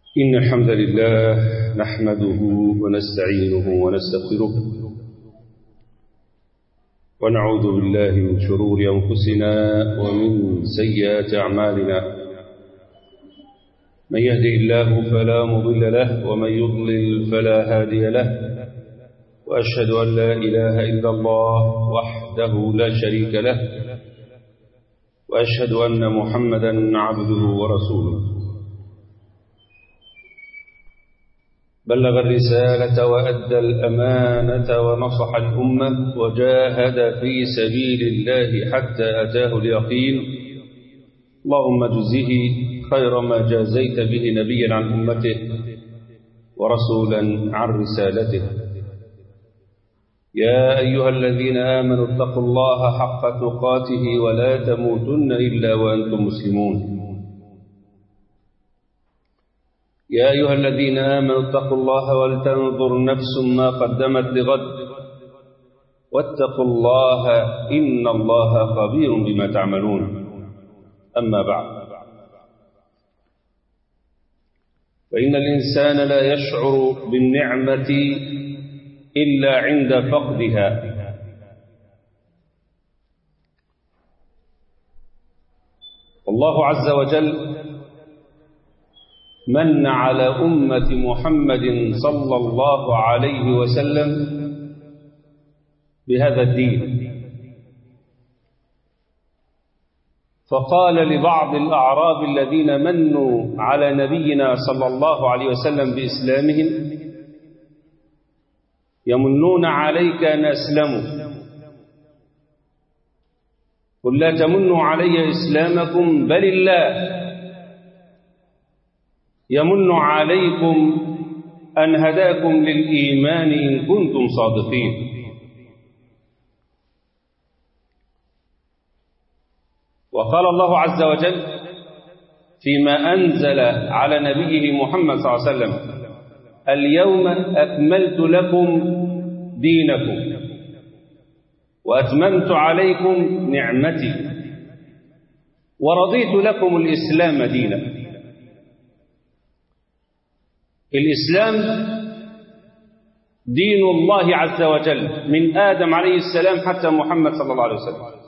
إن الحمد لله نحمده ونستعينه ونستغفره ونعوذ بالله من شرور أنفسنا ومن سيئات أعمالنا من يهدي الله فلا مضل له ومن يضلل فلا هادي له وأشهد أن لا إله إلا الله وحده لا شريك له وأشهد أن محمدا عبده ورسوله بلغ الرسالة وأدى الأمانة ونصح الأمة وجاهد في سبيل الله حتى أتاه اليقين اللهم جزه خير ما جازيت به نبيا عن أمته ورسولا عن رسالته يا أيها الذين آمنوا اتقوا الله حق تقاته ولا تموتن إلا وأنتم مسلمون يا أيها الذين آمنوا اتقوا الله ولتنظر نفس ما قدمت لغد واتقوا الله إن الله خبير بما تعملون أما بعد فإن الإنسان لا يشعر بالنعمة إلا عند فقدها والله عز وجل من على أمة محمد صلى الله عليه وسلم بهذا الدين فقال لبعض الأعراب الذين منوا على نبينا صلى الله عليه وسلم بإسلامهم يمنون عليك أن أسلموا قل لا تمنوا علي إسلامكم بل الله يمن عليكم أن هداكم للإيمان إن كنتم صادقين وقال الله عز وجل فيما أنزل على نبيه محمد صلى الله عليه وسلم اليوم أكملت لكم دينكم وأتممت عليكم نعمتي ورضيت لكم الإسلام دينا الإسلام دين الله عز وجل من آدم عليه السلام حتى محمد صلى الله عليه وسلم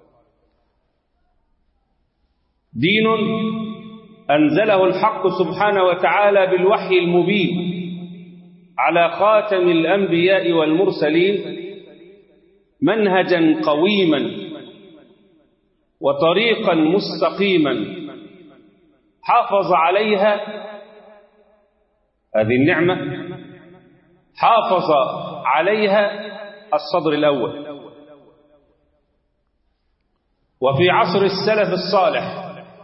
دين أنزله الحق سبحانه وتعالى بالوحي المبين على خاتم الأنبياء والمرسلين منهجا قويما وطريقا مستقيما حافظ عليها هذه النعمة حافظ عليها الصدر الأول وفي عصر السلف الصالح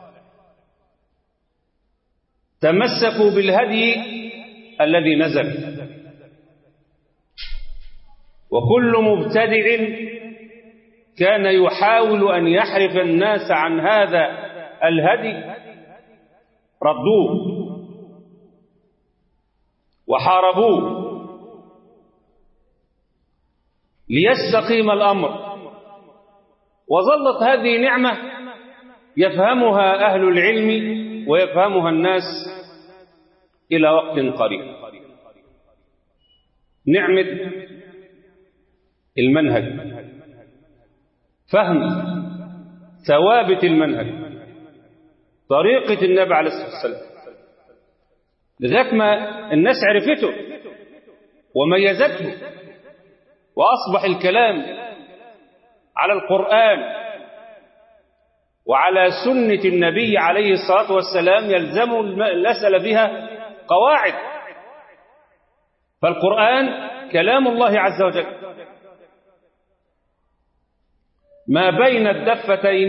تمسكوا بالهدي الذي نزل وكل مبتدع كان يحاول أن يحرف الناس عن هذا الهدي ردوه وحاربوه ليستقيم الأمر وظلت هذه نعمة يفهمها أهل العلم ويفهمها الناس إلى وقت قريب نعمة المنهج فهم ثوابت المنهج طريقة النبي عليه الصلاة والسلام لذلك ما الناس عرفته وميزته وأصبح الكلام على القرآن وعلى سنة النبي عليه الصلاة والسلام يلزم الأسئلة بها قواعد فالقرآن كلام الله عز وجل ما بين الدفتين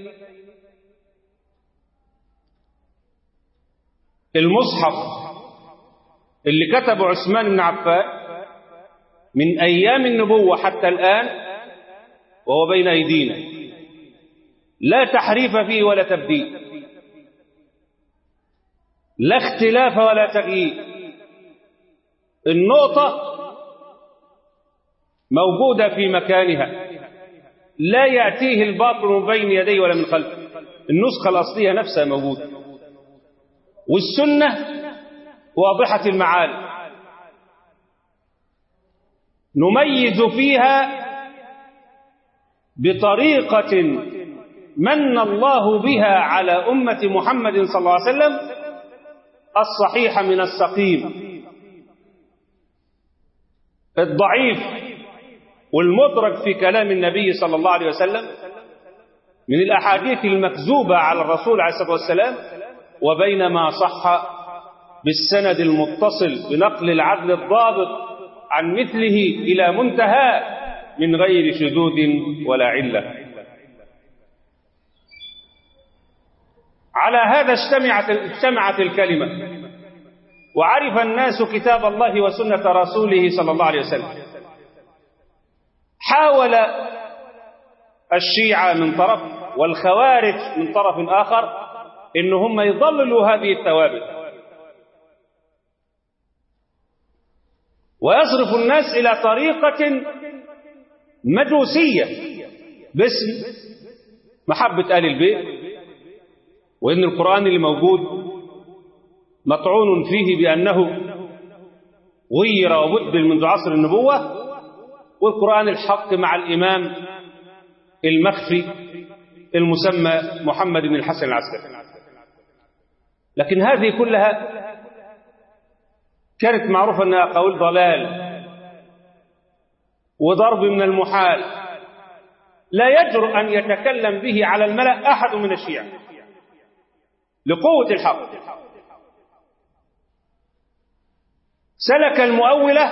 المصحف اللي كتبه عثمان بن عفان من أيام النبوة حتى الآن وهو بين أيدينا لا تحريف فيه ولا تبديل لا اختلاف ولا تغيير النقطة موجودة في مكانها لا يأتيه الباطل من بين يديه ولا من خلفه النسخة الأصلية نفسها موجودة والسنة واضحة المعالم نميز فيها بطريقة من الله بها على أمة محمد صلى الله عليه وسلم الصحيح من السقيم الضعيف والمدرك في كلام النبي صلى الله عليه وسلم من الأحاديث المكذوبة على الرسول عليه الصلاة والسلام وبين ما صح بالسند المتصل بنقل العدل الضابط عن مثله إلى منتهى من غير شذوذ ولا علة على هذا اجتمعت, اجتمعت الكلمة وعرف الناس كتاب الله وسنة رسوله صلى الله عليه وسلم حاول الشيعة من طرف والخوارج من طرف آخر إن هم يضللوا هذه الثوابت ويصرف الناس إلى طريقة مجوسية باسم محبة آل البيت وإن القرآن اللي موجود مطعون فيه بأنه غير وبدل منذ عصر النبوة والقرآن الحق مع الإمام المخفي المسمى محمد بن الحسن العسكري لكن هذه كلها كانت معروفة أنها قول ضلال وضرب من المحال لا يجرؤ أن يتكلم به على الملأ أحد من الشيعة لقوة الحق سلك المؤولة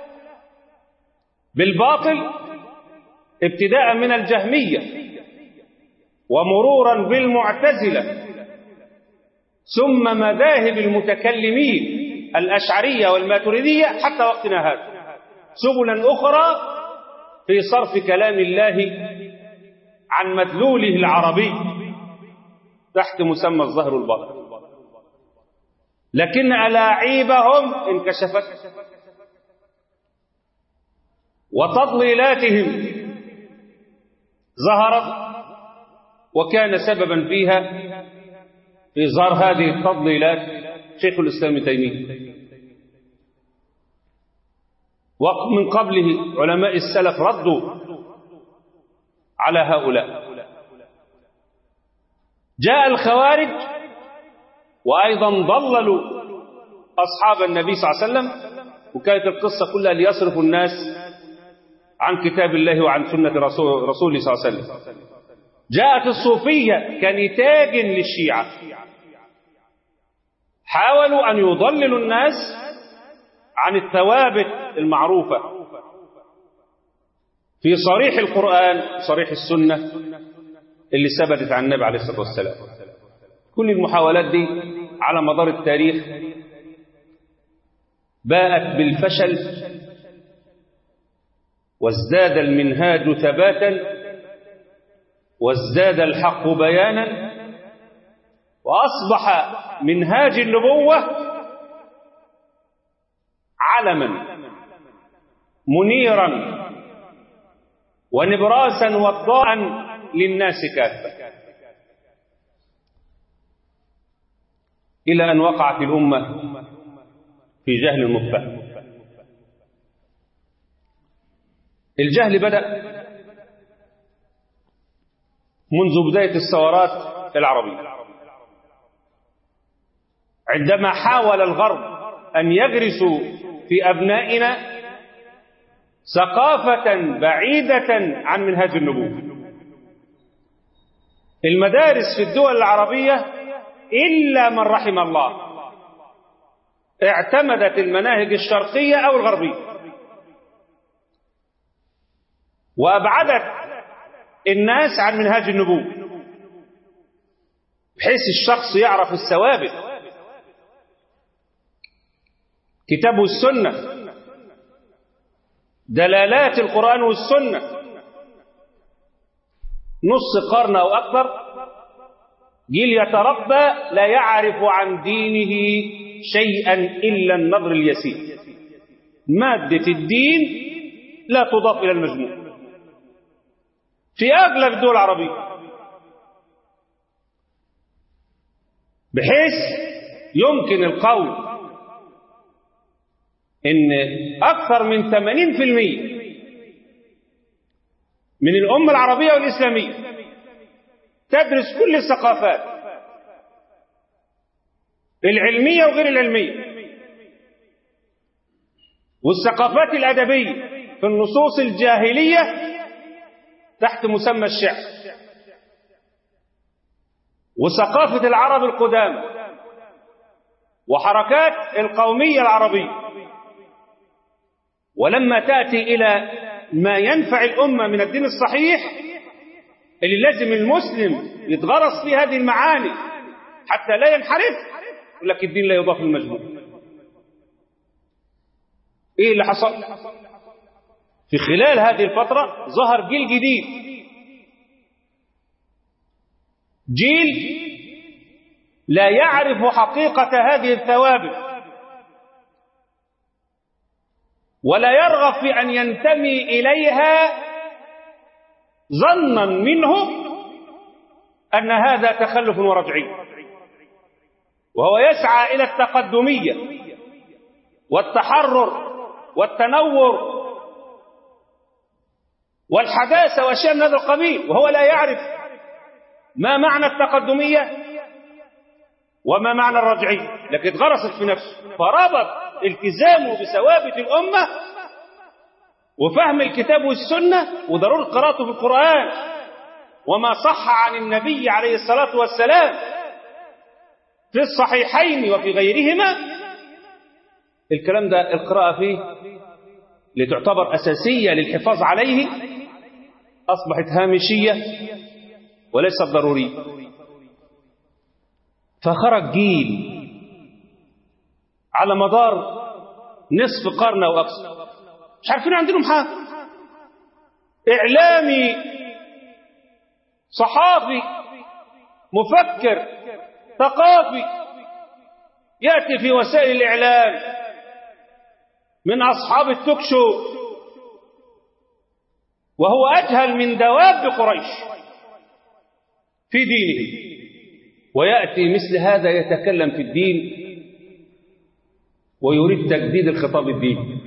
بالباطل ابتداء من الجهمية ومرورا بالمعتزلة ثم مذاهب المتكلمين الأشعرية والماتريدية حتى وقتنا هذا سبلا أخرى في صرف كلام الله عن مدلوله العربي تحت مسمى الظهر الباطن لكن ألاعيبهم انكشفت وتضليلاتهم ظهرت وكان سببا فيها في ظهر هذه التضليلات شيخ الإسلام تيمية ومن قبله علماء السلف ردوا على هؤلاء جاء الخوارج وأيضا ضللوا أصحاب النبي صلى الله عليه وسلم وكانت القصة كلها ليصرف الناس عن كتاب الله وعن سنة رسول رسوله صلى الله عليه وسلم جاءت الصوفية كنتاج للشيعة حاولوا أن يضللوا الناس عن الثوابت المعروفة في صريح القرآن صريح السنة اللي ثبتت عن النبي عليه الصلاة والسلام كل المحاولات دي على مدار التاريخ باءت بالفشل وازداد المنهاج ثباتا وازداد الحق بيانا وأصبح منهاج النبوة علما منيرا ونبراسا وضاء للناس كافة إلى أن وقعت الأمة في جهل مفتح الجهل بدأ منذ بداية الثورات العربية عندما حاول الغرب أن يغرسوا في أبنائنا ثقافة بعيدة عن منهاج النبوة المدارس في الدول العربية إلا من رحم الله اعتمدت المناهج الشرقية أو الغربية وأبعدت الناس عن منهاج النبوة بحيث الشخص يعرف الثوابت كتاب والسنة دلالات القرآن والسنة نص قرن أو أكثر جيل يتربى لا يعرف عن دينه شيئا إلا النظر اليسير مادة الدين لا تضاف إلى المجموع في أغلب الدول العربية بحيث يمكن القول إن أكثر من 80% من الأمة العربية والإسلامية تدرس كل الثقافات العلمية وغير العلمية والثقافات الأدبية في النصوص الجاهلية تحت مسمى الشعر وثقافة العرب القدامى وحركات القومية العربية ولما تأتي إلى ما ينفع الأمة من الدين الصحيح اللي لازم المسلم يتغرس في هذه المعاني حتى لا ينحرف يقول لك الدين لا يضاف للمجموع ايه اللي حصل في خلال هذه الفترة ظهر جيل جديد جيل لا يعرف حقيقة هذه الثوابت ولا يرغب في أن ينتمي إليها ظنا منه أن هذا تخلف ورجعي وهو يسعى إلى التقدمية والتحرر والتنور والحداثة وأشياء من هذا القبيل وهو لا يعرف ما معنى التقدمية وما معنى الرجعية لكن اتغرست في نفسه فربط التزامه بثوابت الأمة وفهم الكتاب والسنة وضرورة قراءته في القرآن وما صح عن النبي عليه الصلاة والسلام في الصحيحين وفي غيرهما الكلام ده القراءة فيه لتعتبر أساسية للحفاظ عليه أصبحت هامشية وليست ضرورية فخرج جيل على مدار نصف قرن أو أكثر مش عارفين عندهم حاجة إعلامي صحافي مفكر ثقافي يأتي في وسائل الإعلام من أصحاب التوكشو وهو أجهل من دواب قريش في دينه ويأتي مثل هذا يتكلم في الدين ويريد تجديد الخطاب الديني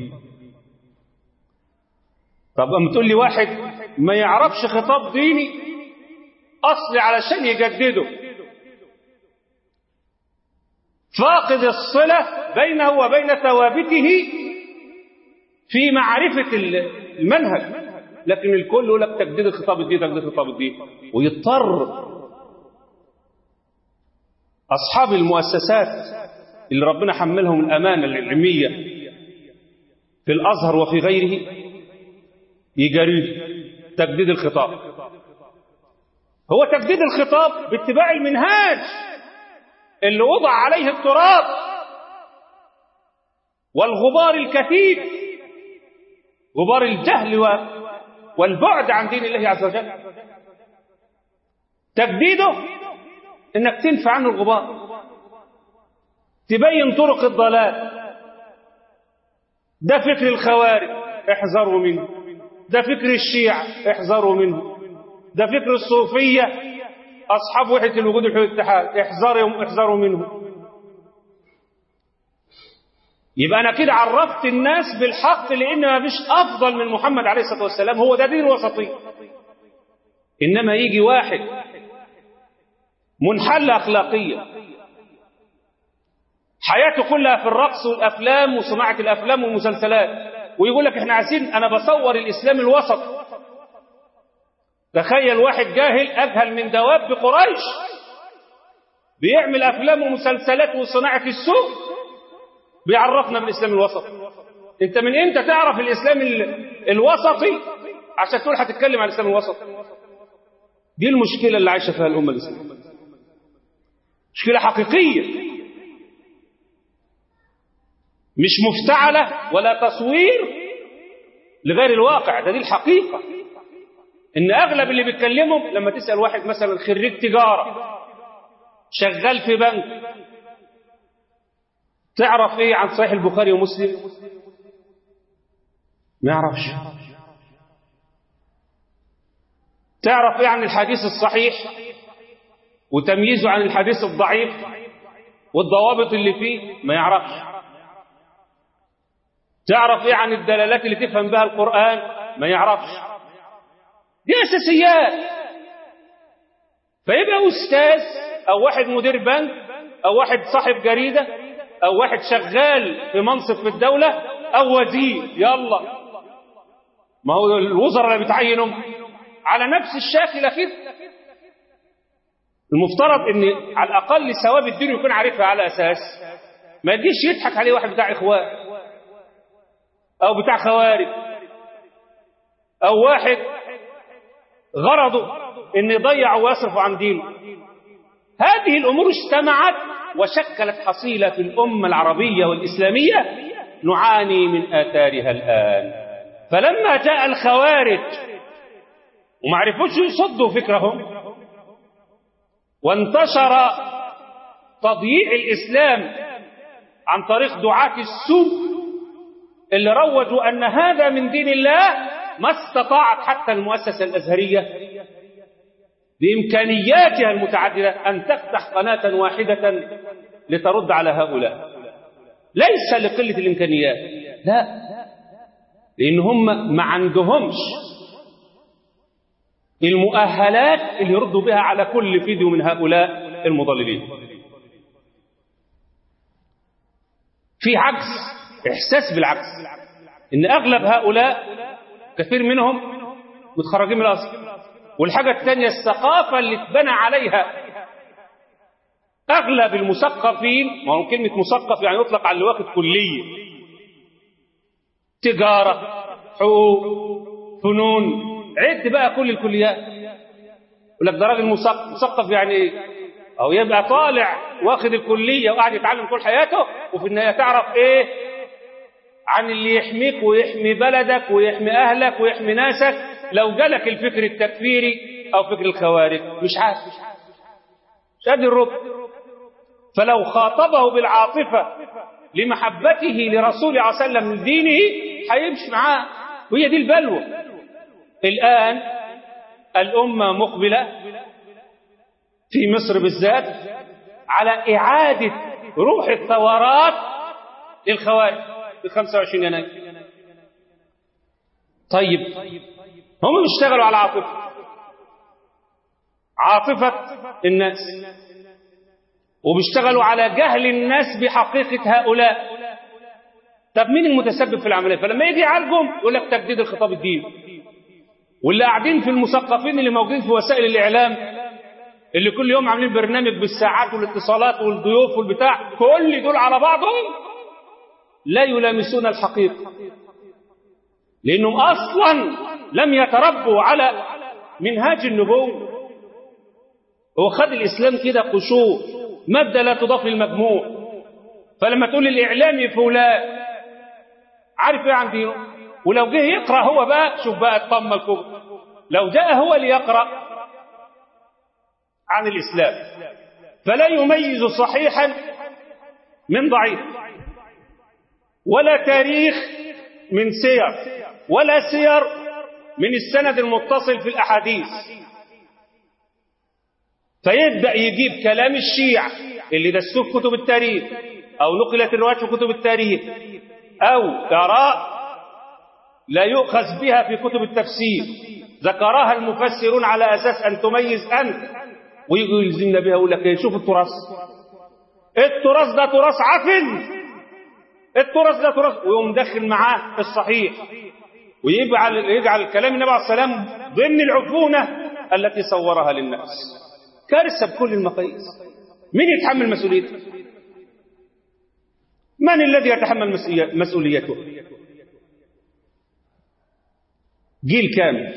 طب أم تقول لي واحد ما يعرفش خطاب ديني أصلي علشان يجدده فاقد الصلة بينه وبين ثوابته في معرفة المنهج لكن الكل يقول لك تجديد الخطاب الديني تجديد الخطاب الديني ويضطر أصحاب المؤسسات اللي ربنا حملهم الأمانة العلمية في الأزهر وفي غيره يجاريه تجديد الخطاب هو تجديد الخطاب باتباع المنهاج اللي وضع عليه التراب والغبار الكثيف غبار الجهل والبعد عن دين الله عز وجل تجديده انك تنفع عنه الغبار تبين طرق الضلال ده فكر الخوارج احذروا منه ده فكر الشيعة احذروا منه ده فكر الصوفية أصحاب وحدة الوجود والاتحاد احذروا احذروا منه يبقى أنا كده عرفت الناس بالحق لأن ما فيش أفضل من محمد عليه الصلاة والسلام هو ده دين وسطي إنما يجي واحد منحل أخلاقيا حياته كلها في الرقص والأفلام وصناعة الأفلام والمسلسلات ويقول لك احنا عايزين أنا بصور الإسلام الوسط تخيل واحد جاهل أجهل من دواب قريش بيعمل أفلام ومسلسلات وصناعة السوق بيعرفنا بالإسلام الوسط انت من امتى تعرف الإسلام الوسطي عشان تقول هتتكلم عن الإسلام الوسط دي المشكلة اللي عايشة فيها الأمة الإسلامية مشكلة حقيقية مش مفتعلة ولا تصوير لغير الواقع ده دي الحقيقة ان اغلب اللي بيتكلموا لما تسأل واحد مثلا خريج تجارة شغال في بنك تعرف ايه عن صحيح البخاري ومسلم ما يعرفش تعرف ايه عن الحديث الصحيح وتمييزه عن الحديث الضعيف والضوابط اللي فيه ما يعرفش تعرف ايه عن الدلالات اللي تفهم بها القرآن ما يعرفش دي أساسيات فيبقى أستاذ أو واحد مدير بنك أو واحد صاحب جريدة أو واحد شغال في منصب في الدولة أو وزير يلا ما هو الوزراء اللي بتعينهم على نفس الشاكلة كده المفترض ان على الاقل ثواب الدين يكون عارفها على اساس ما يجيش يضحك عليه واحد بتاع اخوان او بتاع خوارج او واحد غرضه ان يضيع ويصرف عن دينه هذه الامور اجتمعت وشكلت حصيله في الامه العربيه والاسلاميه نعاني من اثارها الان فلما جاء الخوارج وما عرفوش يصدوا فكرهم وانتشر تضييع الإسلام عن طريق دعاة السوء اللي روجوا أن هذا من دين الله ما استطاعت حتى المؤسسة الأزهرية بإمكانياتها المتعددة أن تفتح قناة واحدة لترد على هؤلاء ليس لقلة الإمكانيات لا لأن هم ما عندهمش المؤهلات اللي يردوا بها على كل فيديو من هؤلاء المضللين في عكس إحساس بالعكس إن أغلب هؤلاء كثير منهم متخرجين من الأصل والحاجة الثانية الثقافة اللي اتبنى عليها أغلب المثقفين ما هو كلمة مثقف يعني يطلق على اللي واخد كلية تجارة حقوق فنون عد بقى كل الكليات يقول لك ده راجل مثقف يعني ايه او يبقى طالع واخد الكليه وقاعد يتعلم طول حياته وفي النهايه تعرف ايه عن اللي يحميك ويحمي بلدك ويحمي اهلك ويحمي ناسك لو جالك الفكر التكفيري او فكر الخوارج مش عارف مش قادر الرب فلو خاطبه بالعاطفه لمحبته لرسول الله صلى الله عليه وسلم من دينه هيمشي معاه وهي دي البلوه الآن الأمة مقبلة في مصر بالذات على إعادة روح الثورات للخوارج في 25 يناير طيب هم بيشتغلوا على عاطفة عاطفة الناس وبيشتغلوا على جهل الناس بحقيقة هؤلاء طب مين المتسبب في العملية فلما يجي يعالجهم يقول لك تجديد الخطاب الديني واللي قاعدين في المثقفين اللي موجودين في وسائل الإعلام اللي كل يوم عاملين برنامج بالساعات والاتصالات والضيوف والبتاع كل دول على بعضهم لا يلامسون الحقيقة لأنهم أصلا لم يتربوا على منهاج النبوة هو خد الإسلام كده قشور مادة لا تضاف للمجموع فلما تقول الإعلامي فلان عارف ايه عن دينه ولو جه يقرأ هو بقى شوف بقى الطمة الكبرى لو جاء هو ليقرأ عن الإسلام فلا يميز صحيحا من ضعيف ولا تاريخ من سير ولا سير من السند المتصل في الأحاديث فيبدأ يجيب كلام الشيعة اللي دسوه في كتب التاريخ أو نقلت الروايات في كتب التاريخ أو آراء لا يؤخذ بها في كتب التفسير ذكرها المفسرون على أساس أن تميز أنت ويجوا يلزمنا بها يقول لك ايه شوف التراث التراث ده تراث عفن التراث ده تراث ويقوم داخل معاه الصحيح ويجعل يجعل كلام النبي عليه السلام ضمن العفونه التي صورها للناس كارثه بكل المقاييس مين يتحمل مسؤوليته من الذي يتحمل مسؤوليته جيل كامل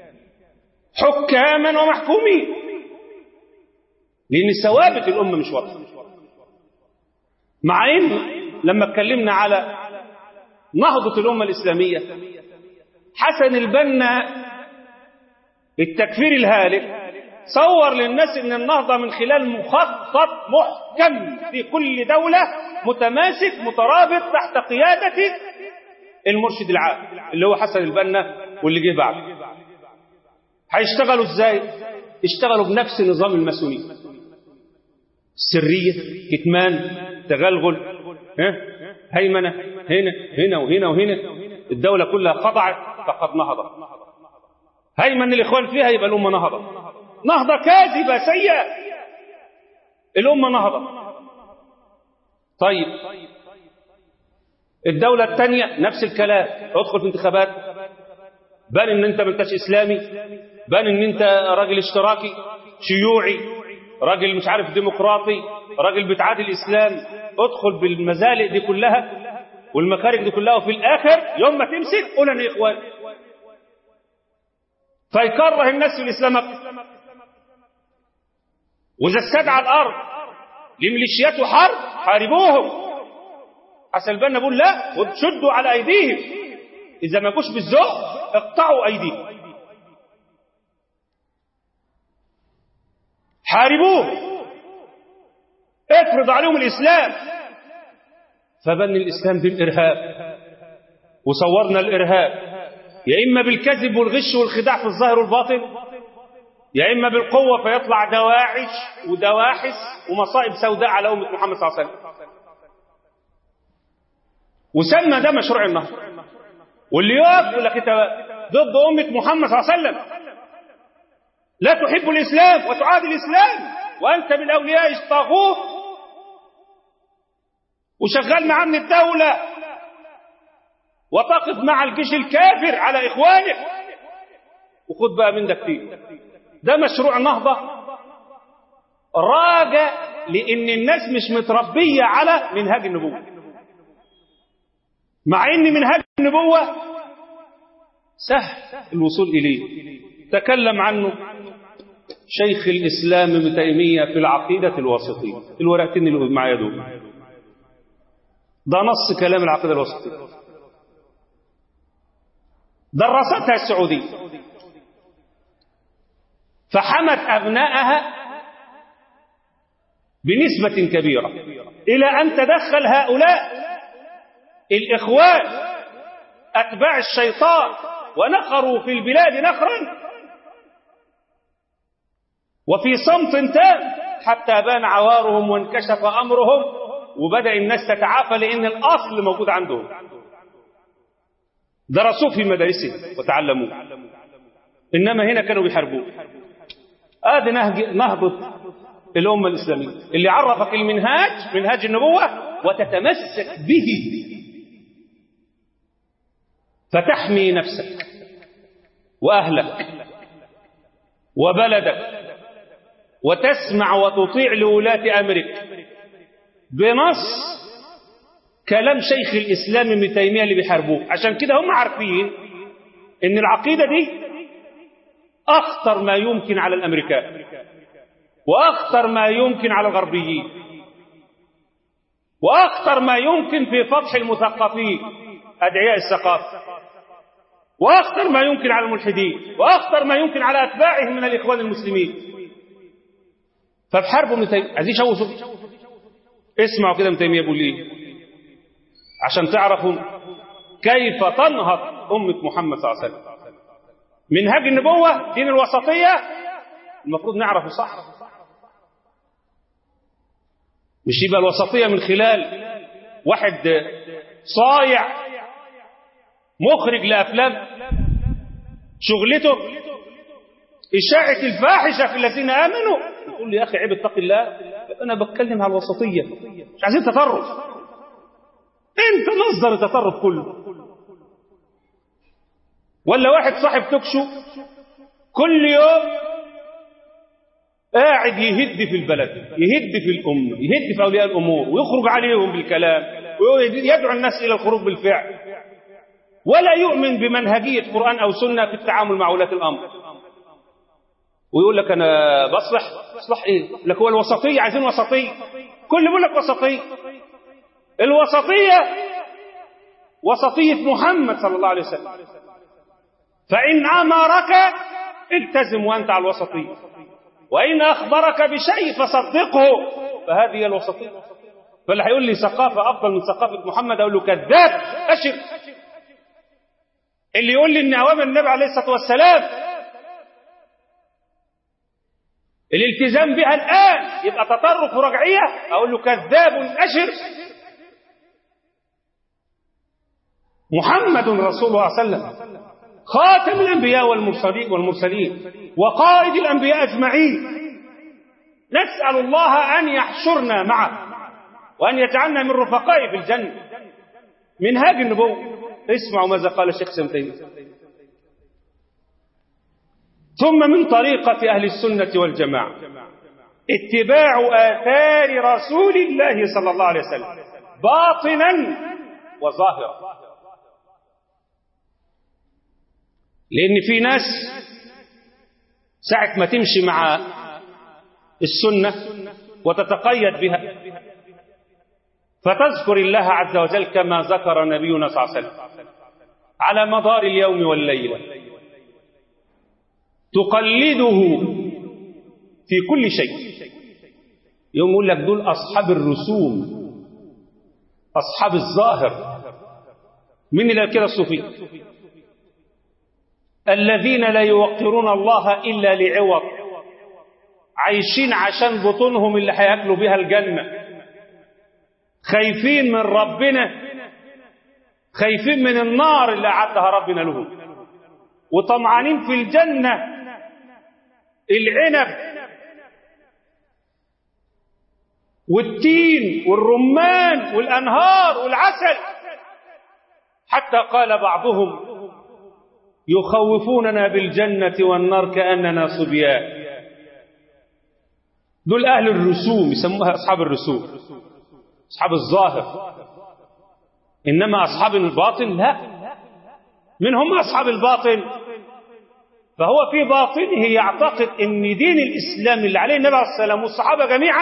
حكاما ومحكومين لأن ثوابت الأمة مش واضحة مع إن لما اتكلمنا على نهضة الأمة الإسلامية حسن البنا التكفير الهالك صور للناس ان النهضة من خلال مخطط محكم في كل دولة متماسك مترابط تحت قيادة المرشد العام اللي هو حسن البنا واللي جه بعده هيشتغلوا ازاي اشتغلوا بنفس نظام الماسونيه سرية كتمان تغلغل ها هيمنة هنا هنا وهنا وهنا الدولة كلها خضعت فقد نهضت هيمن الإخوان فيها يبقى الأمة نهضت نهضة كاذبة سيئة الأمة نهضت طيب الدولة الثانية نفس الكلام ادخل في انتخابات بان ان انت ما انتش اسلامي بان ان انت راجل اشتراكي شيوعي راجل مش عارف ديمقراطي راجل بتعادي الاسلام ادخل بالمزالق دي كلها والمخارج دي كلها وفي الاخر يوم ما تمسك قول انا اخوان فيكره الناس في الاسلام أكتر. واذا استدعى الارض لميليشيات وحرب حاربوهم حسن البنا بيقول لا وتشدوا على ايديهم اذا ما جوش بالذوق اقطعوا ايديهم حاربوه افرض عليهم الاسلام فبن الاسلام بالارهاب وصورنا الارهاب يا اما بالكذب والغش والخداع في الظاهر والباطن يا اما بالقوه فيطلع دواعش ودواحس ومصائب سوداء على امه محمد صلى الله عليه وسلم وسمى ده مشروع النهضه واللي يقف يقول لك انت ضد امه محمد صلى الله عليه وسلم لا تحب الاسلام وتعادي الاسلام وانت من اولياء الطاغوت وشغال مع امن الدوله وتقف مع الجيش الكافر على اخوانك وخد بقى من ده كتير ده مشروع نهضه راجع لان الناس مش متربيه على منهاج النبوه مع ان منهاج النبوه سهل الوصول اليه تكلم عنه شيخ الاسلام ابن تيميه في العقيده الوسطيه الورقتين اللي معايا دول ده نص كلام العقيده الوسطيه درستها السعوديه فحمت ابنائها بنسبه كبيره الى ان تدخل هؤلاء الإخوان أتباع الشيطان ونخروا في البلاد نخرا وفي صمت تام حتى بان عوارهم وانكشف أمرهم وبدأ الناس تتعافى لأن الأصل موجود عندهم درسوه في مدارسهم وتعلموه إنما هنا كانوا بيحاربوه آدي نهضة الأمة الإسلامية اللي عرفك المنهاج منهاج النبوة وتتمسك به فتحمي نفسك واهلك وبلدك وتسمع وتطيع لولاة امرك بنص كلام شيخ الاسلام ابن تيميه اللي بيحاربوه عشان كده هم عارفين ان العقيده دي اخطر ما يمكن على الامريكان واخطر ما يمكن على الغربيين واخطر ما يمكن في فتح المثقفين ادعياء الثقافه واخطر ما يمكن على الملحدين واخطر ما يمكن على اتباعهم من الاخوان المسلمين فبحاربوا ابن تيميه عايزين يشوشوا اسمعوا كده ابن تيميه بيقول ايه عشان تعرفوا كيف تنهض امه محمد صلى الله عليه وسلم منهاج النبوه دين الوسطيه المفروض نعرفه صح مش يبقى الوسطيه من خلال واحد صايع مخرج لافلام شغلته إشاعة الفاحشة في الذين آمنوا يقول لي يا أخي عيب اتق الله أنا بتكلم على الوسطية مش عايزين تطرف أنت مصدر التطرف كله ولا واحد صاحب توكشو كل يوم قاعد يهد في البلد يهد في الأمة يهد في أولياء الأمور ويخرج عليهم بالكلام ويدعو الناس إلى الخروج بالفعل ولا يؤمن بمنهجية قرآن أو سنة في التعامل مع ولاة الأمر ويقول لك أنا بصلح بصلح إيه لك هو الوسطية عايزين وسطية كل بيقول لك وسطية الوسطية وسطية محمد صلى الله عليه وسلم فإن أمرك التزم وأنت على الوسطية وإن أخبرك بشيء فصدقه فهذه هي الوسطية فاللي هيقول لي ثقافة أفضل من ثقافة محمد أقول له كذاب أشر اللي يقول لي ان اوامر النبي عليه الصلاه والسلام الالتزام بها الان يبقى تطرف ورجعيه اقول له كذاب اشر محمد رسول الله صلى الله عليه وسلم خاتم الأنبياء والمرسلين, والمرسلين وقائد الأنبياء أجمعين نسأل الله أن يحشرنا معه وأن يجعلنا من رفقائه في الجنة منهاج النبوة اسمعوا ماذا قال الشيخ سمتين ثم من طريقة أهل السنة والجماعة اتباع آثار رسول الله صلى الله عليه وسلم باطنا وظاهرا لأن في ناس ساعة ما تمشي مع السنة وتتقيد بها فتذكر الله عز وجل كما ذكر نبينا صلى الله عليه وسلم على مدار اليوم والليلة تقلده في كل شيء يوم يقول لك دول أصحاب الرسوم أصحاب الظاهر من إلى كده الصوفي الذين لا يوقرون الله إلا لعوض عايشين عشان بطونهم اللي هياكلوا بها الجنة خايفين من ربنا خايفين من النار اللي أعدها ربنا لهم وطمعانين في الجنة العنب والتين والرمان والأنهار والعسل حتى قال بعضهم يخوفوننا بالجنة والنار كأننا صبيان دول أهل الرسوم يسموها أصحاب الرسوم أصحاب الظاهر إنما أصحاب الباطن لا من هم أصحاب الباطن فهو في باطنه يعتقد أن دين الإسلام اللي عليه النبي عليه السلام والصحابة جميعا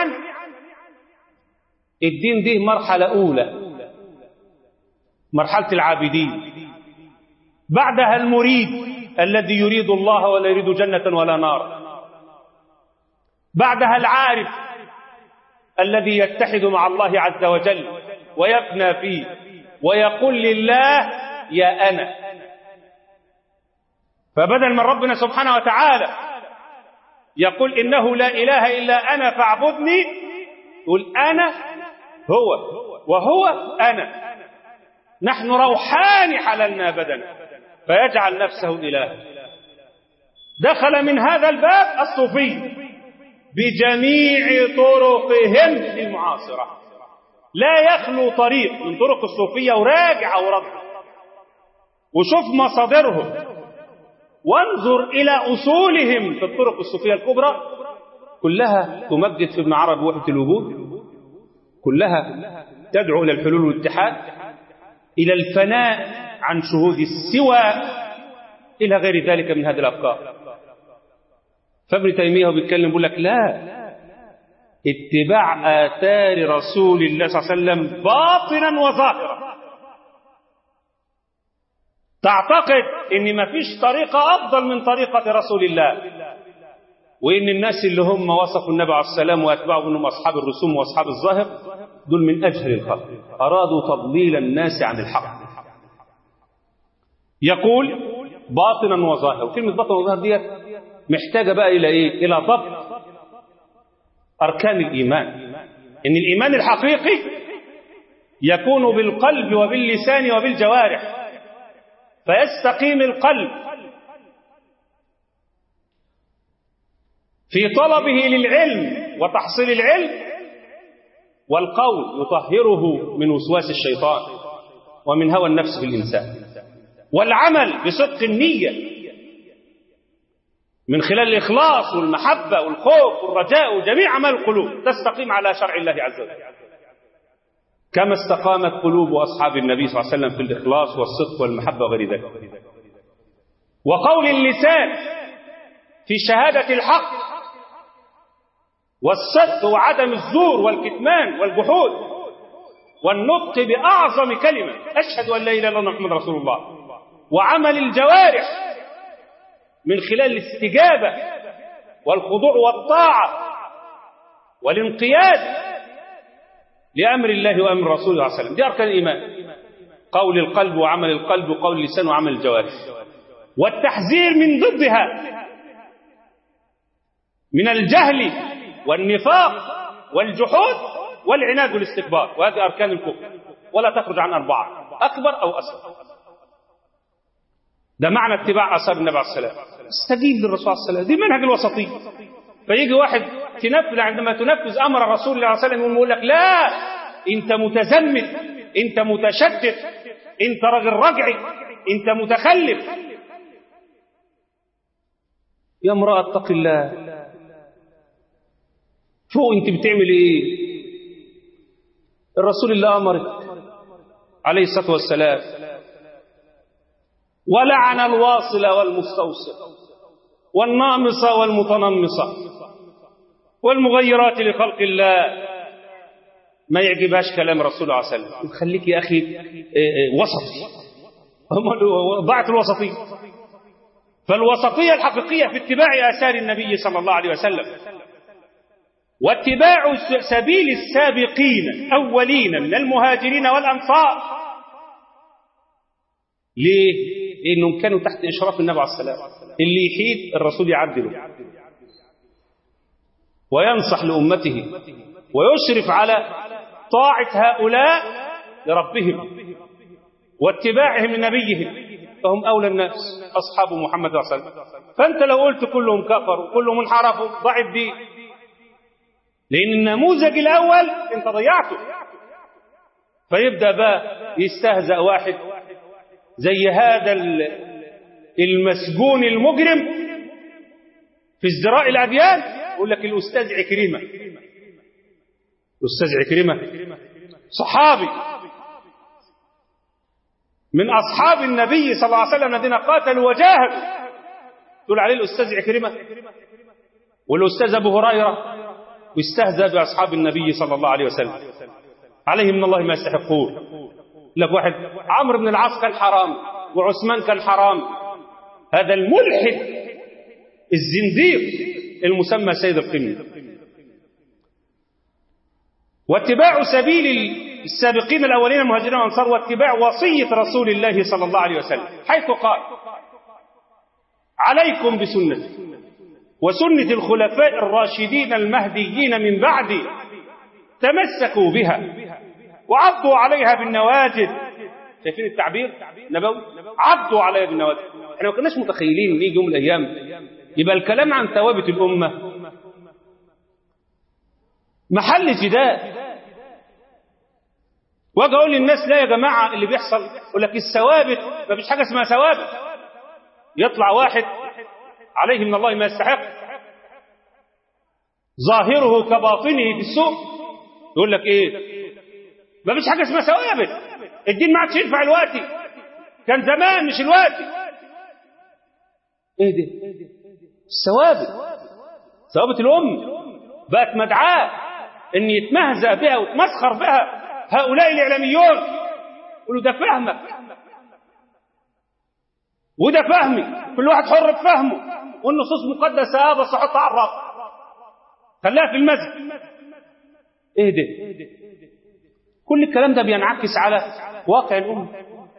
الدين دي مرحلة أولى مرحلة العابدين بعدها المريد الذي يريد الله ولا يريد جنة ولا نار بعدها العارف الذي يتحد مع الله عز وجل ويفنى فيه ويقول لله يا أنا فبدل من ربنا سبحانه وتعالى يقول إنه لا إله إلا أنا فاعبدني يقول أنا هو وهو أنا نحن روحان حللنا بدنا فيجعل نفسه إله دخل من هذا الباب الصوفي بجميع طرقهم المعاصرة لا يخلو طريق من طرق الصوفية وراجع أوراقها وشوف مصادرهم وانظر إلى أصولهم في الطرق الصوفية الكبرى كلها تمجد في ابن عربي وحدة الوجود كلها تدعو إلى الحلول والاتحاد إلى الفناء عن شهود السوى إلى غير ذلك من هذه الأفكار فابن تيمية بيتكلم بيقول لك لا اتباع آثار رسول الله صلى الله عليه وسلم باطنا وظاهرا تعتقد ان ما فيش طريقة افضل من طريقة رسول الله وان الناس اللي هم وصفوا النبي عليه السلام واتباعه انهم اصحاب الرسوم واصحاب الظاهر دول من اجهل الخلق ارادوا تضليل الناس عن الحق يقول باطنا وظاهرا وكلمة باطنا وظاهر ديت محتاجة بقى إلى إيه؟ إلى ضبط أركان الإيمان إن الإيمان الحقيقي يكون بالقلب وباللسان وبالجوارح فيستقيم القلب في طلبه للعلم وتحصيل العلم والقول يطهره من وسواس الشيطان ومن هوى النفس في الإنسان والعمل بصدق النية من خلال الإخلاص والمحبة والخوف والرجاء وجميع أعمال القلوب تستقيم على شرع الله عز وجل كما استقامت قلوب أصحاب النبي صلى الله عليه وسلم في الإخلاص والصدق والمحبة وغير ذلك وقول اللسان في شهادة الحق والصدق وعدم الزور والكتمان والجحود والنطق بأعظم كلمة أشهد أن لا إله إلا الله محمد رسول الله وعمل الجوارح من خلال الاستجابة والخضوع والطاعة والانقياد لأمر الله وأمر رسوله صلى الله عليه وسلم دي أركان الإيمان قول القلب وعمل القلب وقول اللسان وعمل الجوارح والتحذير من ضدها من الجهل والنفاق والجحود والعناد والاستكبار وهذه أركان الكفر ولا تخرج عن أربعة أكبر أو أصغر ده معنى اتباع اثار النبي عليه السلام استجيب للرسول عليه السلام دي منهج الوسطيه فيجي واحد تنفذ عندما تنفذ امر الرسول الله عليه وسلم يقول لك لا انت متزمت انت متشدد انت راجل رجعي انت متخلف يا امراه اتق الله فوق انت بتعمل ايه الرسول اللي امرك عليه الصلاه والسلام ولعن الواصل والمستوصل والنامصة والمتنمصة والمغيرات لخلق الله ما يعجبهاش كلام الرسول عليه وسلم خليك يا أخي وسطي ضاعت الوسطية فالوسطية الحقيقية في اتباع آثار النبي صلى الله عليه وسلم واتباع سبيل السابقين أولين من المهاجرين والأنصار ليه؟ لأنهم كانوا تحت إشراف النبي عليه السلام اللي يحيد الرسول يعدله وينصح لأمته ويشرف على طاعة هؤلاء لربهم واتباعهم لنبيهم فهم أولى الناس أصحاب محمد صلى الله عليه وسلم فأنت لو قلت كلهم كفروا كلهم انحرفوا ضع الدين لأن النموذج الأول أنت ضيعته فيبدأ بقى يستهزأ واحد زي هذا المسجون المجرم في ازدراء الأديان يقول لك الأستاذ عكرمة الأستاذ عكرمة صحابي من أصحاب النبي صلى الله عليه وسلم الذين قاتلوا وجاهدوا تقول عليه الأستاذ عكرمة والأستاذ أبو هريرة واستهزأ بأصحاب النبي صلى الله عليه وسلم عليهم من الله ما يستحقون لك واحد عمرو بن العاص كان حرام وعثمان كان حرام هذا الملحد الزنديق المسمى سيد القمة واتباع سبيل السابقين الأولين المهاجرين والأنصار واتباع وصية رسول الله صلى الله عليه وسلم حيث قال عليكم بسنتي وسنة الخلفاء الراشدين المهديين من بعدي تمسكوا بها وعضوا عليها بالنواجذ شايفين التعبير نبوي عضوا عليها بالنواجذ احنا ما كناش متخيلين ان يجي يوم من الايام يبقى الكلام عن ثوابت الامه محل جدال واجي اقول للناس لا يا جماعه اللي بيحصل يقول لك الثوابت ما فيش حاجه اسمها ثوابت يطلع واحد عليه من الله ما يستحق ظاهره كباطنه في السوق يقول لك ايه ما فيش حاجه اسمها ثوابت الدين ما عادش ينفع الوقت كان زمان مش الوقت ايه ده الثوابت ثوابت الام بقت مدعاه ان يتمهزأ بها ويتمسخر بها هؤلاء الاعلاميون يقولوا ده فهمك وده فهمي كل واحد حر في فهمه والنصوص مقدسه اه بس حطها على الرف خليها في المسجد ايه ده كل الكلام ده بينعكس على واقع الأمة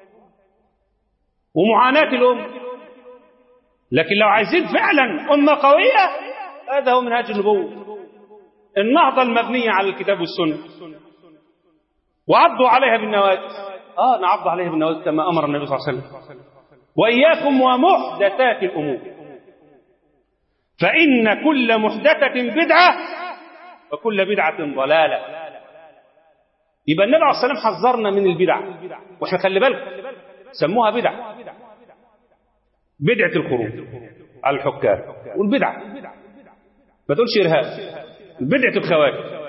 ومعاناة الأمة لكن لو عايزين فعلا أمة قوية هذا هو منهاج النبوة النهضة المبنية على الكتاب والسنة وعضوا عليها بالنواجذ اه نعض عليها بالنواجذ كما أمر النبي صلى الله عليه وسلم وإياكم ومحدثات الأمور فإن كل محدثة بدعة وكل بدعة ضلالة يبقى النبي عليه الصلاة والسلام حذرنا من البدع واحنا خلي بالك سموها بدع بدعة الخروج على الحكام والبدع ما تقولش إرهاب بدعة الخوارج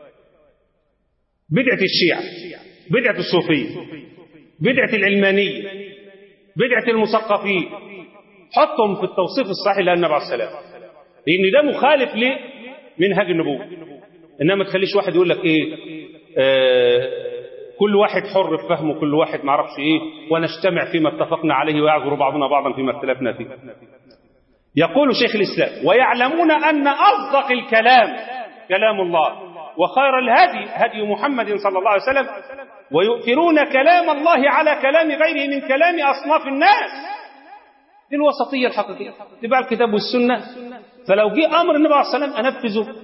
بدعة الشيعة بدعة الصوفية بدعة العلمانية بدعة المثقفين حطهم في التوصيف الصحيح للنبي عليه السلام لأن ده مخالف لمنهج النبوة إنما ما تخليش واحد يقول لك إيه آه كل واحد حر في فهمه كل واحد ما عرفش إيه ونجتمع فيما اتفقنا عليه ويعذر بعضنا بعضا فيما اختلفنا فيه يقول شيخ الإسلام ويعلمون أن أصدق الكلام كلام الله وخير الهدي هدي محمد صلى الله عليه وسلم ويؤثرون كلام الله على كلام غيره من كلام أصناف الناس دي الوسطية الحقيقية اتباع الكتاب والسنة فلو جه أمر النبي عليه الصلاة والسلام أنفذه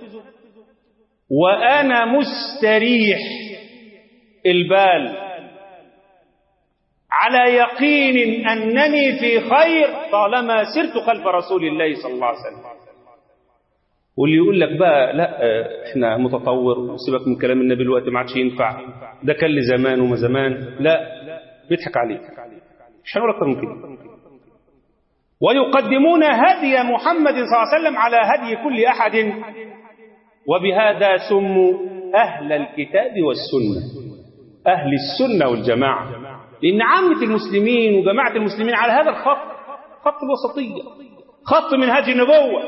وأنا مستريح البال على يقين أنني في خير طالما سرت خلف رسول الله صلى الله عليه وسلم واللي يقول لك بقى لا احنا متطور وسيبك من كلام النبي دلوقتي ما عادش ينفع ده كان لزمان وما زمان لا بيضحك عليك مش هنقول اكتر من كده ويقدمون هدي محمد صلى الله عليه وسلم على هدي كل احد وبهذا سموا اهل الكتاب والسنه اهل السنه والجماعه لان عامه المسلمين وجماعه المسلمين على هذا الخط خط الوسطيه خط منهج النبوه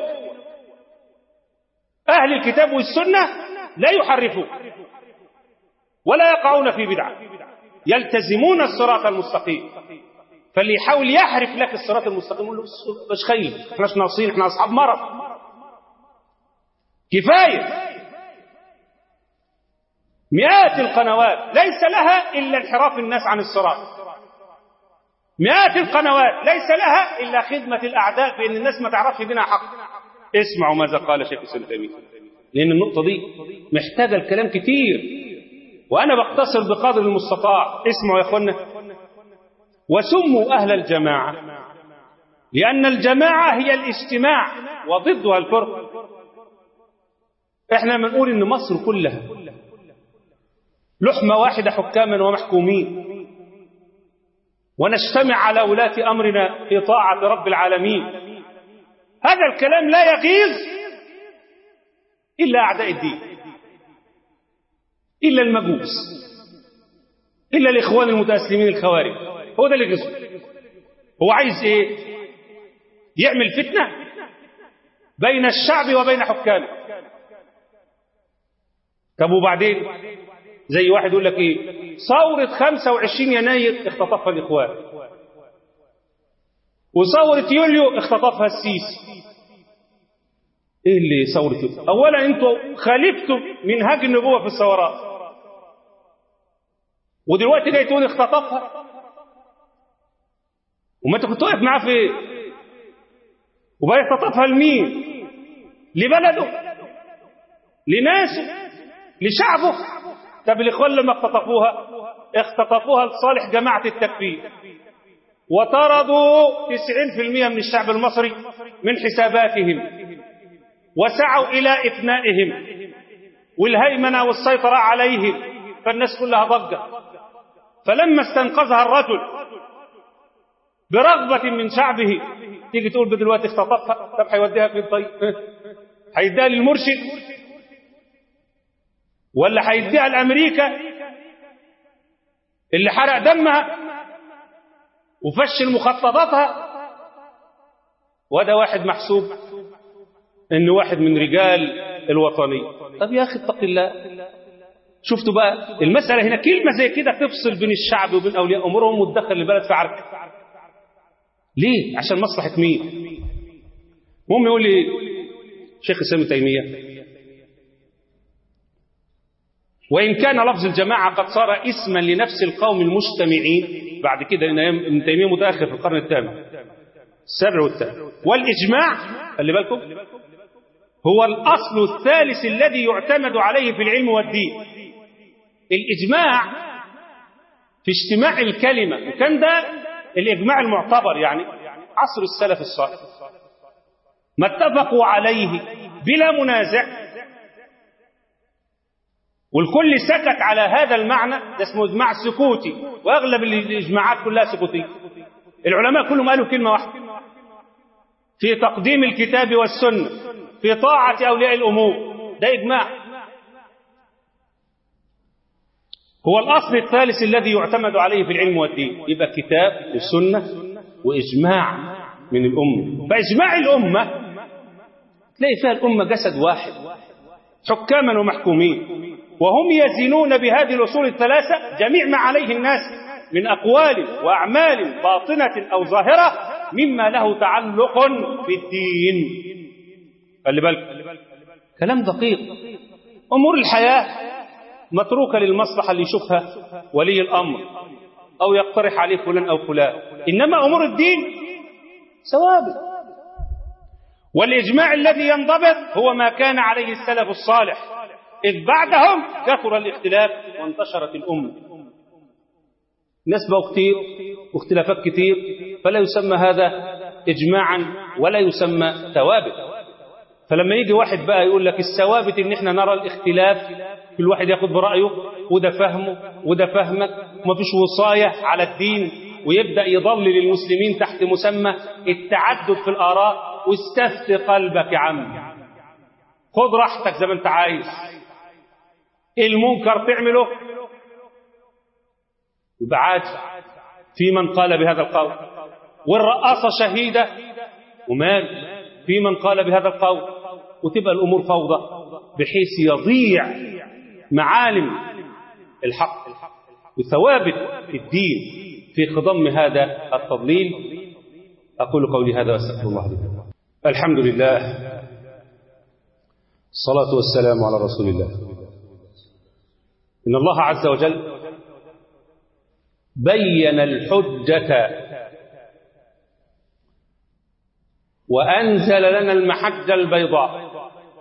أهل الكتاب والسنة لا يحرفون ولا يقعون في بدعة يلتزمون الصراط المستقيم فاللي يحاول يحرف لك الصراط المستقيم يقول له مش خير احنا مش ناقصين احنا اصحاب مرض كفايه مئات القنوات ليس لها الا انحراف الناس عن الصراط مئات القنوات ليس لها الا خدمه الاعداء في ان الناس ما تعرفش دينها حق اسمعوا ماذا قال شيخ الاسلام تيميه لان النقطه دي محتاجه الكلام كتير وانا بقتصر بقدر المستطاع اسمعوا يا اخوانا وسموا اهل الجماعه لان الجماعه هي الاجتماع وضدها الفرق احنا بنقول ان مصر كلها لحمه واحده حكاما ومحكومين ونجتمع على ولاة امرنا في طاعه رب العالمين هذا الكلام لا يغيظ إلا أعداء الدين إلا المجوس إلا الإخوان المتأسلمين الخوارج هو ده اللي يغيظه هو عايز إيه يعمل فتنة بين الشعب وبين حكامه طب وبعدين زي واحد يقول لك ايه ثورة 25 يناير اختطفها الإخوان وثورة يوليو اختطفها السيسي ايه اللي ثورة يوليو اولا انتوا خالفتوا منهاج النبوة في الثورات ودلوقتي جاي تقول اختطفها وما انت كنت واقف معاه في ايه وبقى يختطفها لمين لبلده لناسه لشعبه طب الاخوان لما اختطفوها اختطفوها لصالح جماعة التكفير وطردوا 90% من الشعب المصري من حساباتهم وسعوا إلى إفنائهم والهيمنة والسيطرة عليهم فالناس كلها ضجة فلما استنقذها الرجل برغبة من شعبه تيجي تقول دلوقتي اختطفها طب هيوديها فين طيب؟ هيديها للمرشد ولا هيديها لأمريكا اللي حرق دمها وفشل مخططاتها وده واحد محسوب انه واحد من رجال الوطنية طب يا اخي اتق الله شفتوا بقى المسألة هنا كلمة زي كده تفصل بين الشعب وبين أولياء أمورهم وتدخل البلد في عركة ليه؟ عشان مصلحة مين؟ المهم يقول لي شيخ الإسلام تيمية وإن كان لفظ الجماعة قد صار اسما لنفس القوم المجتمعين بعد كده ابن تيمية متأخر في القرن الثامن السابع والثامن والإجماع خلي بالكم هو الأصل الثالث الذي يعتمد عليه في العلم والدين الإجماع في اجتماع الكلمة وكان ده الإجماع المعتبر يعني عصر السلف الصالح ما اتفقوا عليه بلا منازع والكل سكت على هذا المعنى ده اسمه اجماع سكوتي واغلب الاجماعات كلها سكوتيه العلماء كلهم قالوا كلمه واحده في تقديم الكتاب والسنه في طاعه اولياء الامور ده اجماع هو الاصل الثالث الذي يعتمد عليه في العلم والدين يبقى كتاب وسنه واجماع من الامه فاجماع الامه تلاقي فيها الامه جسد واحد حكاما ومحكومين وهم يزنون بهذه الأصول الثلاثة جميع ما عليه الناس من أقوال وأعمال باطنة أو ظاهرة مما له تعلق بالدين خلي بالك كلام دقيق أمور الحياة متروكة للمصلحة اللي يشوفها ولي الأمر أو يقترح عليه فلان أو فلان إنما أمور الدين ثوابت والإجماع الذي ينضبط هو ما كان عليه السلف الصالح إذ بعدهم كثر الاختلاف وانتشرت الأمة ناس بقوا كتير واختلافات كتير فلا يسمى هذا إجماعا ولا يسمى ثوابت فلما يجي واحد بقى يقول لك الثوابت ان احنا نرى الاختلاف كل واحد ياخد برأيه وده فهمه وده فهمك ومفيش وصاية على الدين ويبدأ يضلل المسلمين تحت مسمى التعدد في الآراء واستفت قلبك يا عم خد راحتك زي ما انت عايز المنكر تعمله يبقى عاد في من قال بهذا القول والرقاصة شهيدة ومال في من قال بهذا القول وتبقى الأمور فوضى بحيث يضيع معالم الحق وثوابت الدين في خضم هذا التضليل أقول قولي هذا وأستغفر الله لي الحمد لله الصلاة والسلام على رسول الله إن الله عز وجل بين الحجة وأنزل لنا المحجة البيضاء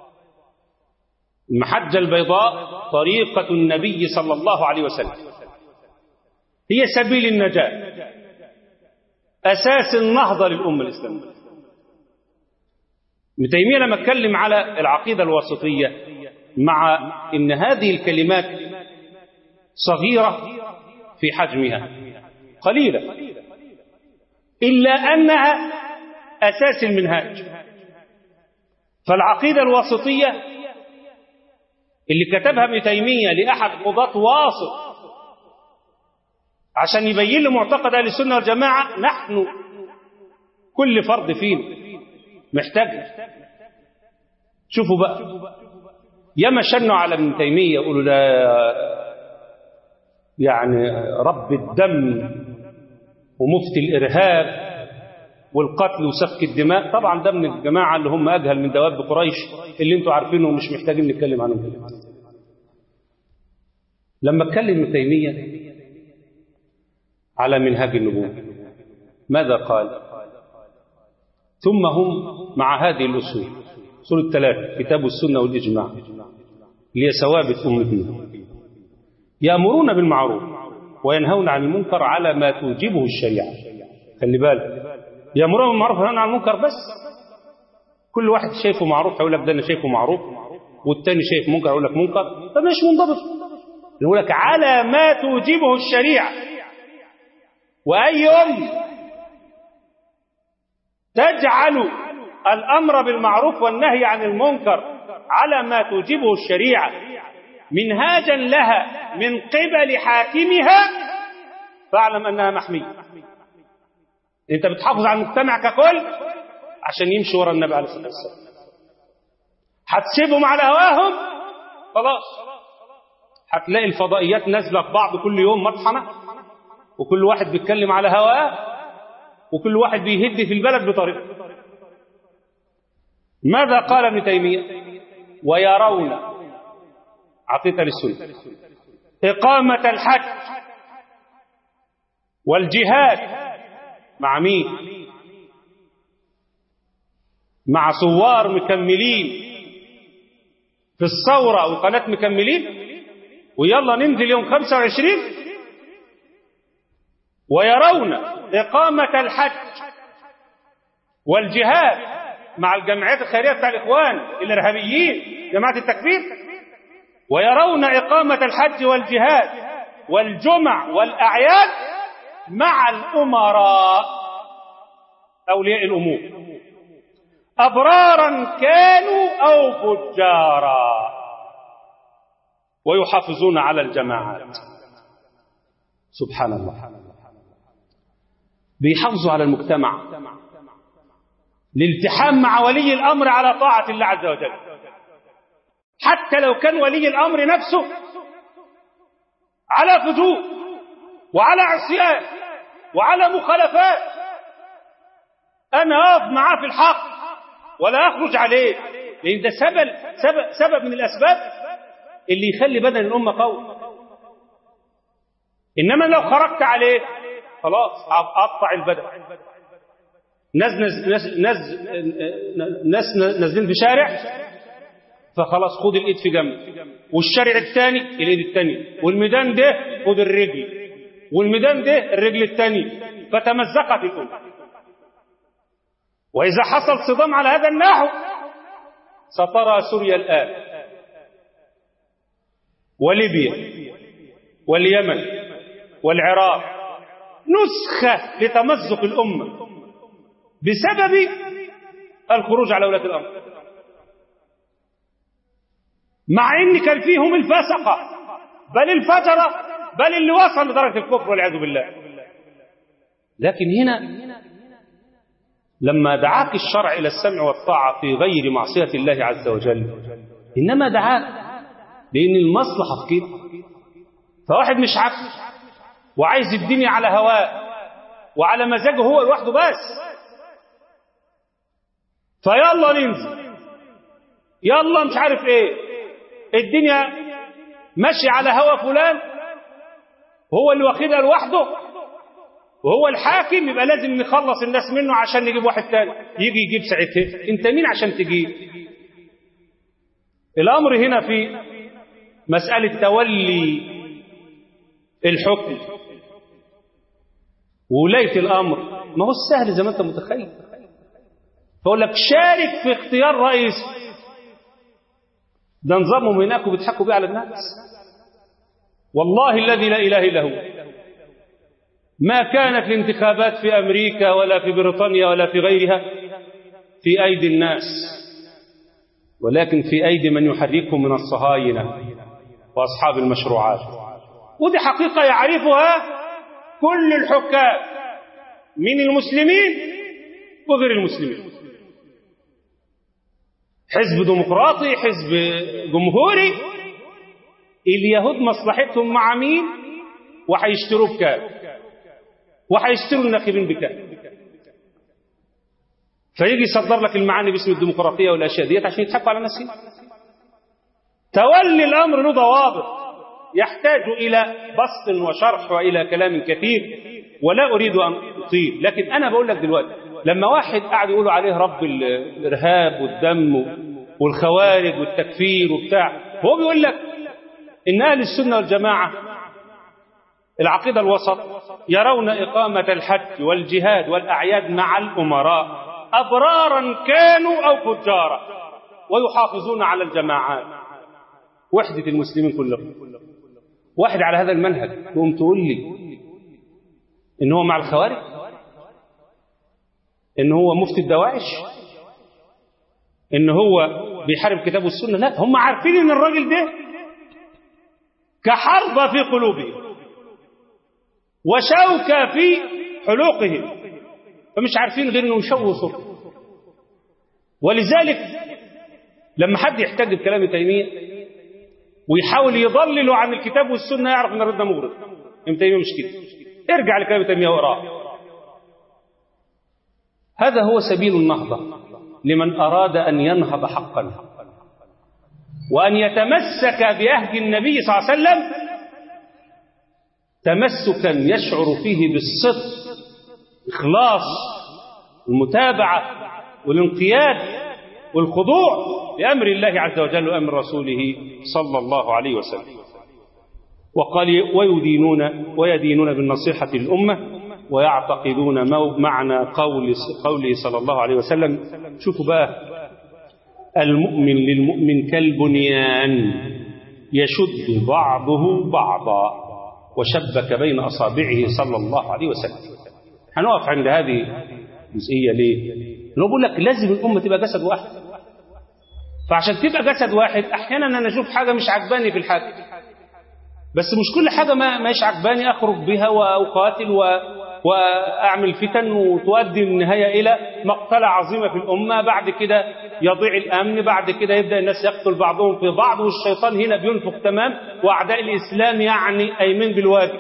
المحجة البيضاء طريقة النبي صلى الله عليه وسلم هي سبيل النجاة أساس النهضة للأمة الإسلامية ابن تيمية لما اتكلم على العقيدة الواسطية مع إن هذه الكلمات صغيرة في حجمها قليلة إلا أنها أساس المنهاج فالعقيدة الواسطية اللي كتبها ابن تيمية لأحد قضاة واسط عشان يبين له معتقد أهل السنة والجماعة نحن كل فرد فينا محتاج شوفوا بقى ياما شنوا على ابن تيمية يقولوا ده يعني رب الدم ومفتي الإرهاب والقتل وسفك الدماء طبعا ده من الجماعة اللي هم أجهل من دواب قريش اللي انتوا عارفينه ومش محتاجين نتكلم عنهم لما اتكلم ابن تيمية على منهاج النبوة ماذا قال ثم هم مع هذه الأصول أصول الثلاث كتاب السنة والإجماع اللي هي ثوابت أمتنا يأمرون بالمعروف وينهون عن المنكر على ما توجبه الشريعة خلي بالك يأمرون بالمعروف وينهون عن المنكر بس كل واحد شايفه معروف هيقول لك ده انا شايفه معروف والتاني شايف منكر يقول لك منكر ده مش منضبط يقول لك على ما توجبه الشريعة وأي أم تجعل الأمر بالمعروف والنهي عن المنكر على ما توجبه الشريعة منهاجا لها من قبل حاكمها فاعلم أنها محمية أنت بتحافظ على المجتمع ككل عشان يمشي ورا النبي عليه الصلاة والسلام هتسيبهم على هواهم خلاص هتلاقي الفضائيات نازلة في بعض كل يوم مطحنة وكل واحد بيتكلم على هواه وكل واحد بيهد في البلد بطريقه ماذا قال ابن تيمية ويرون عقيدة للسنة إقامة الحج والجهاد مع مين مع ثوار مكملين في الثورة وقناة مكملين ويلا ننزل يوم 25 ويرون إقامة الحج والجهاد مع الجمعيات الخيرية بتاع الإخوان الإرهابيين جماعة التكفير ويرون إقامة الحج والجهاد والجمع والأعياد مع الأمراء أولياء الأمور أبرارا كانوا أو فجارا ويحافظون على الجماعات سبحان الله بيحافظوا على المجتمع الالتحام مع ولي الأمر على طاعة الله عز وجل حتى لو كان ولي الأمر نفسه على فجور وعلى عصيان وعلى مخالفات أنا أقف معاه في الحق ولا أخرج عليه لأن ده سبب, سبب, سبب من الأسباب اللي يخلي بدن الأمة قوي إنما لو خرجت عليه خلاص أقطع البدن ناس ناس ناس ناس نازلين في شارع فخلاص خد الايد في جنب والشارع الثاني الايد الثانيه والميدان ده خد الرجل والميدان ده الرجل الثاني فتمزقت الأمة وإذا حصل صدام على هذا النحو سترى سوريا الآن وليبيا واليمن والعراق نسخة لتمزق الأمة بسبب الخروج على ولاة الأمر مع ان كان فيهم الفسقة بل الفجرة بل اللي وصل لدرجة الكفر والعياذ بالله لكن هنا لما دعاك الشرع إلى السمع والطاعة في غير معصية الله عز وجل إنما دعاك لأن المصلحة في كده فواحد مش عارف وعايز الدنيا على هواه وعلى مزاجه هو لوحده بس فيلا ننزل يلا مش عارف ايه الدنيا ماشي على هوا فلان هو اللي واخدها لوحده وهو الحاكم يبقى لازم نخلص الناس منه عشان نجيب واحد تاني يجي يجيب ساعتها انت مين عشان تجيب الامر هنا في مسألة تولي الحكم وولاية الامر ما هو السهل زي ما انت متخيل فأقول لك شارك في اختيار رئيس ده نظامهم هناك وبيضحكوا بيه على الناس والله الذي لا إله إلا هو ما كانت الانتخابات في أمريكا ولا في بريطانيا ولا في غيرها في أيدي الناس ولكن في أيدي من يحركهم من الصهاينة وأصحاب المشروعات ودي حقيقة يعرفها كل الحكام من المسلمين وغير المسلمين حزب ديمقراطي حزب جمهوري اليهود مصلحتهم مع مين وهيشتروا بكام وهيشتروا الناخبين بكام فيجي يصدر لك المعاني باسم الديمقراطيه والاشياء ديت عشان يضحكوا على الناس تولي الامر له ضوابط يحتاج الى بسط وشرح والى كلام كثير ولا اريد ان اطيل لكن انا بقول لك دلوقتي لما واحد قاعد يقولوا عليه رب الارهاب والدم والخوارج والتكفير وبتاع هو بيقول لك ان اهل السنه والجماعه العقيده الوسط يرون اقامه الحج والجهاد والاعياد مع الامراء ابرارا كانوا او فجارا ويحافظون على الجماعات وحده المسلمين كلهم واحد على هذا المنهج تقوم تقول لي ان هو مع الخوارج ان هو مفتي الدواعش ان هو بيحارب كتاب السنه لا هم عارفين ان الراجل ده كحرب في قلوبهم وشوكة في حلوقهم فمش عارفين غير انه يشوصوا ولذلك لما حد يحتج بكلام تيميه ويحاول يضلله عن الكتاب والسنه يعرف ان الرد ده مغرض ابن تيميه مش كده ارجع لكلام تيميه واقراه هذا هو سبيل النهضة لمن أراد أن ينهض حقا وأن يتمسك بأهد النبي صلى الله عليه وسلم تمسكا يشعر فيه بالصدق إخلاص المتابعة والانقياد والخضوع لأمر الله عز وجل وأمر رسوله صلى الله عليه وسلم وقال ويدينون ويدينون بالنصيحة للأمة ويعتقدون معنى قول قوله صلى الله عليه وسلم شوفوا بقى المؤمن للمؤمن كالبنيان يشد بعضه بعضا وشبك بين أصابعه صلى الله عليه وسلم هنقف عند هذه الجزئية ليه؟ لأنه بقول لك لازم الأمة تبقى جسد واحد فعشان تبقى جسد واحد أحيانا أنا أشوف حاجة مش عجباني في الحاجة بس مش كل حاجة ما مش عجباني أخرج بها وأقاتل و وأعمل فتن وتؤدي النهاية إلى مقتلة عظيمة في الأمة بعد كده يضيع الأمن بعد كده يبدأ الناس يقتل بعضهم في بعض والشيطان هنا بينفق تمام وأعداء الإسلام يعني أيمن بالواجب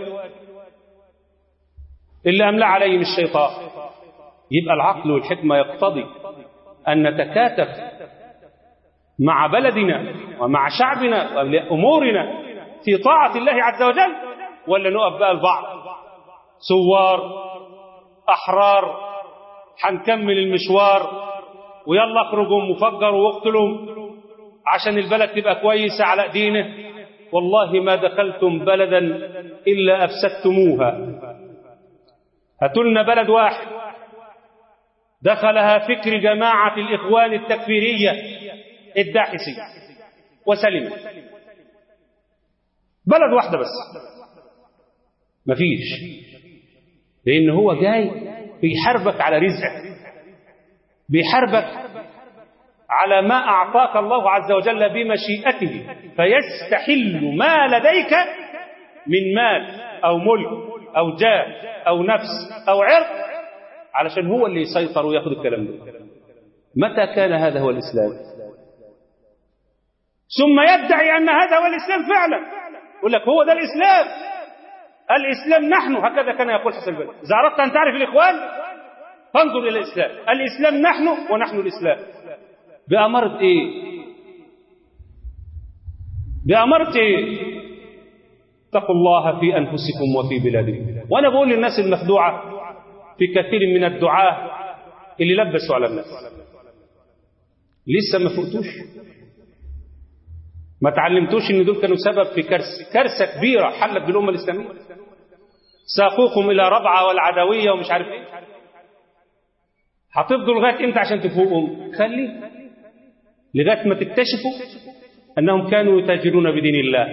اللي أملى عليهم الشيطان يبقى العقل والحكمة يقتضي أن نتكاتف مع بلدنا ومع شعبنا وأمورنا في طاعة الله عز وجل ولا نقف بقى البعض سوار أحرار هنكمل المشوار ويلا اخرجوا وفجروا واقتلوا عشان البلد تبقى كويسة على ايدينا والله ما دخلتم بلدا إلا أفسدتموها هاتلنا بلد واحد دخلها فكر جماعة الإخوان التكفيرية الداحسي وسلم بلد واحدة بس مفيش لأن هو جاي بيحاربك على رزقك بيحاربك على ما أعطاك الله عز وجل بمشيئته فيستحل ما لديك من مال أو ملك أو جاه أو نفس أو عرق علشان هو اللي يسيطر وياخذ الكلام ده متى كان هذا هو الإسلام ثم يدعي أن هذا هو الإسلام فعلا يقول لك هو ده الإسلام الإسلام نحن هكذا كان يقول حسن البنا إذا أردت أن تعرف الإخوان فانظر إلى الإسلام الإسلام نحن ونحن الإسلام بأمرة إيه بأمرة إيه اتقوا الله في أنفسكم وفي بلادكم وأنا بقول للناس المخدوعة في كثير من الدعاة اللي لبسوا على الناس لسه ما فقتوش ما تعلمتوش ان دول كانوا سبب في كارثه كارثه كبيره حلت بالامه الاسلاميه ساقوكم الى ربعه والعدويه ومش عارف ايه هتفضلوا لغايه امتى عشان تفوقهم خليه لغايه ما تكتشفوا انهم كانوا يتاجرون بدين الله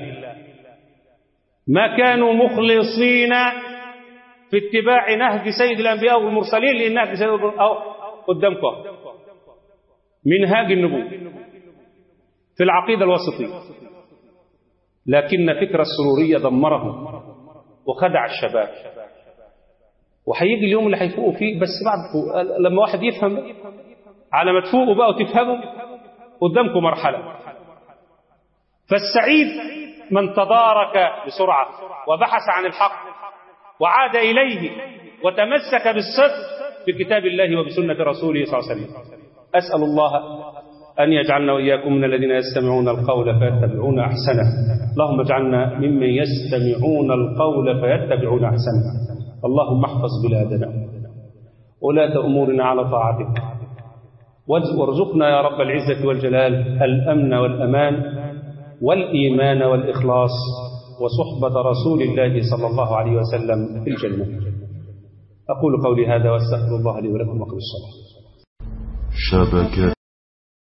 ما كانوا مخلصين في اتباع نهج سيد الانبياء والمرسلين لان نهج سيد الانبياء قدامكم منهاج النبوه في العقيدة الوسطية لكن فكر السرورية دمرهم وخدع الشباب وهيجي اليوم اللي هيفوقوا فيه بس بعد لما واحد يفهم على ما تفوقوا بقى وتفهموا قدامكم مرحلة فالسعيد من تدارك بسرعة وبحث عن الحق وعاد إليه وتمسك بالصدق بكتاب الله وبسنة رسوله صلى الله عليه وسلم أسأل الله أن يجعلنا وإياكم من الذين يستمعون القول فيتبعون أحسنه اللهم اجعلنا ممن يستمعون القول فيتبعون أحسنه اللهم احفظ بلادنا ولاة أمورنا على طاعتك وارزقنا يا رب العزة والجلال الأمن والأمان والإيمان والإخلاص وصحبة رسول الله صلى الله عليه وسلم في الجنة أقول قولي هذا واستغفر الله لي ولكم وقل الصلاة شبكة